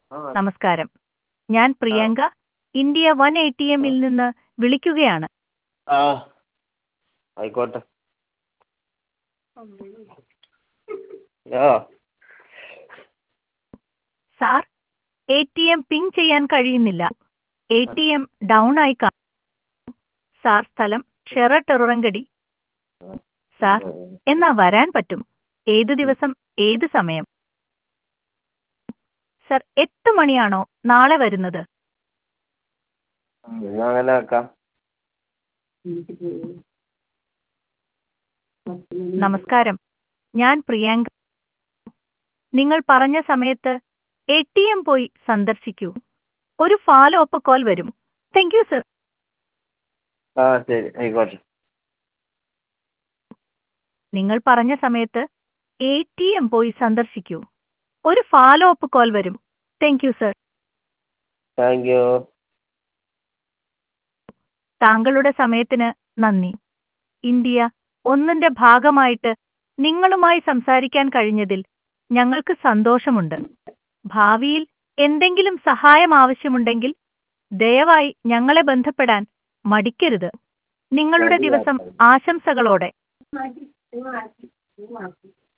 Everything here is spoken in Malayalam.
നമസ്കാരം ഞാൻ Priyanka India one A T എമ്മിൽ നിന്ന് വിളിക്കുകയാണ് ആ ആയിക്കോട്ടെ ആ sir A T M ping ചെയ്യാൻ കഴിയുന്നില്ല എ ടി എം ഡൗൺ ആയി കാണും സാർ സ്ഥലം ഷെറട്ടുറങ്കടി സാർ എന്നാ വരാൻ പറ്റും ഏത് ദിവസം ഏത് സമയം സർ എട്ട് മണിയാണോ നാളെ വരുന്നത് എന്നാ അങ്ങനെ ആക്കാം നമസ്കാരം ഞാൻ പ്രിയങ്ക നിങ്ങൾ പറഞ്ഞ സമയത്ത് എ ടി എം പോയി സന്ദർശിക്കൂ ഒരു ഫാലോ അപ്പ് കോൾ വരും താങ്ക് യു സർ ആ ശരി ആയിക്കോട്ടെ നിങ്ങൾ പറഞ്ഞ സമയത്ത് എ ടി എം പോയി സന്ദർശിക്കൂ ഒരു ഫാലോ അപ്പ് കോൾ വരും thank you sir thank you താങ്കളുടെ സമയത്തിന് നന്ദി ഇന്ത്യ ഒന്നിന്റെ ഭാഗമായിട്ട് നിങ്ങളുമായി സംസാരിക്കാൻ കഴിഞ്ഞതിൽ ഞങ്ങൾക്ക് സന്തോഷമുണ്ട് ഭാവിയിൽ എന്തെങ്കിലും സഹായം ആവശ്യമുണ്ടെങ്കിൽ ദയവായി ഞങ്ങളെ ബന്ധപ്പെടാൻ മടിക്കരുത് നിങ്ങളുടെ ദിവസം ആശംസകളോടെ